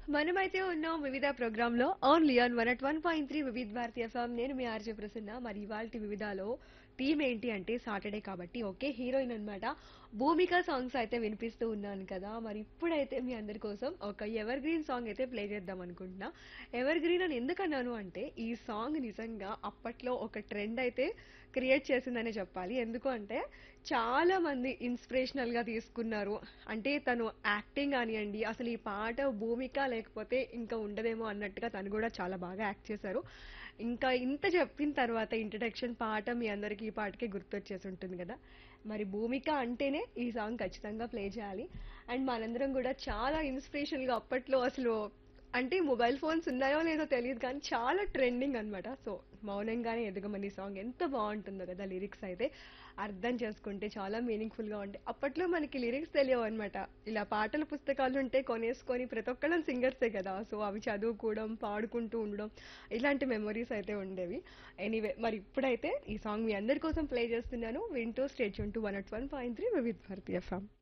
మనమైతే ఉన్నాం వివిధ ప్రోగ్రామ్ లో only on one at one point three Vividh Bharati form నేను మీ ఆర్జే ప్రసన్న మరి ఇవాళ వివిధలో థీమ్ ఏంటి అంటే సాటర్డే కాబట్టి ఓకే హీరోయిన్ అన్నమాట భూమిక సాంగ్స్ అయితే వినిపిస్తూ ఉన్నాను కదా మరి ఇప్పుడైతే మీ అందరి కోసం ఒక ఎవర్ గ్రీన్ సాంగ్ అయితే ప్లే చేద్దాం అనుకుంటున్నా ఎవర్ గ్రీన్ అని ఎందుకన్నాను అంటే ఈ సాంగ్ నిజంగా అప్పట్లో ఒక ట్రెండ్ అయితే క్రియేట్ చేసిందనే చెప్పాలి ఎందుకు అంటే చాలా మంది ఇన్స్పిరేషనల్ గా తీసుకున్నారు అంటే తను యాక్టింగ్ కానివ్వండి అసలు ఈ పాట భూమిక లేకపోతే ఇంకా ఉండదేమో అన్నట్టుగా తను కూడా చాలా బాగా యాక్ట్ చేశారు ఇంకా ఇంత చెప్పిన తర్వాత ఇంట్రడక్షన్ పాట మీ అందరికీ ఈ పాటకే గుర్తొచ్చేసి ఉంటుంది కదా మరి భూమిక అంటేనే ఈ సాంగ్ ఖచ్చితంగా ప్లే చేయాలి అండ్ మనందరం కూడా చాలా ఇన్స్పిరేషనల్ గా అప్పట్లో అసలు అంటే మొబైల్ ఫోన్స్ ఉన్నాయో లేదో తెలియదు కానీ చాలా ట్రెండింగ్ అన్నమాట సో మౌనంగానే ఎదుగమని సాంగ్ ఎంత బాగుంటుందో కదా లిరిక్స్ అయితే అర్థం చేసుకుంటే చాలా మీనింగ్ఫుల్ గా ఉంటాయి అప్పట్లో మనకి లిరిక్స్ తెలియవు అనమాట ఇలా పాటల పుస్తకాలు ఉంటే కొనేసుకొని ప్రతి ఒక్కళ్ళం సింగర్సే కదా సో అవి చదువుకోవడం పాడుకుంటూ ఉండడం ఇలాంటి మెమరీస్ అయితే ఉండేవి ఎనీవే మరి ఇప్పుడైతే ఈ సాంగ్ మీ అందరి కోసం ప్లే చేస్తున్నాను వింటూ state two one at one point three with భారతీయ ఫామ్